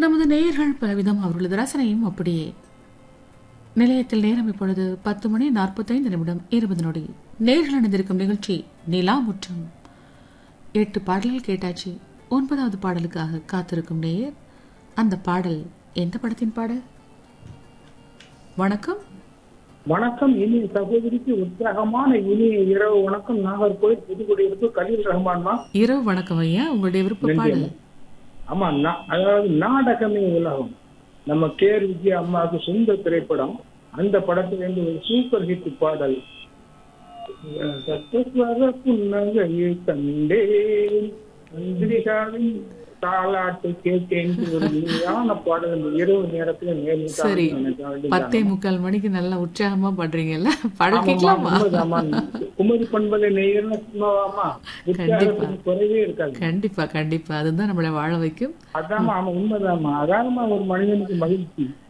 நமது நேயர்கள் பலவிதம் அவர்களது ரசனையும் அப்படியே நிலையத்தில் நேரம் இப்பொழுது பத்து மணி நாற்பத்தைந்து நிமிடம் இருபது நொடி நேர்கள் அணிந்திருக்கும் நிகழ்ச்சி நிலா முற்றம் எட்டு பாடல்கள் கேட்டாச்சு ஒன்பதாவது பாடலுக்காக காத்திருக்கும் நேயர் அந்த பாடல் எந்த படத்தின் பாடல் வணக்கம் வணக்கம் இனிய சகோதரிக்கு உற்சாகமான இனிய இரவு வணக்கம் நாகர்கோயில் புதுக்குடியிருப்பு கலீல் ரஹ்மான்மா இரவு வணக்கம் ஐயா உங்களுடைய விருப்ப நன்றி பாடல் அம்மா. ஆமா நா- அதாவது நாடகமே உலகம் நம்ம கேர் விஜய் அம்மாவுக்கு சொந்த திரைப்படம் அந்த படத்திலிருந்து ஒரு சூப்பர் ஹிட் பாடல் சத்தஸ்வர புன்னகையை கண்டேன் சந்திரிகாவின் தாலாட்டு கேட்டேன் ஒரு இனிமையான பாடல் இந்த இரவு நேரத்துல நேரில் சரி நினைக்க வேண்டியது. பத்தே முக்கால் மணிக்கு நல்லா உற்சாகமா பாடுறீங்கல்ல பாடல் ஆமாம்மா, கேட்கலாமா உண்மைதாம்மா. குமரி பண்பலை நேயர்னு சும்மாவாமா உற்சாகத்துக்கு குறைவே இருக்காது கண்டிப்பா கண்டிப்பா அதுதான் நம்மளை வாழ வைக்கும் அதாம்மா ஆமா உண்மைதாம்மா அதான்மா ஒரு மனிதனுக்கு மகிழ்ச்சி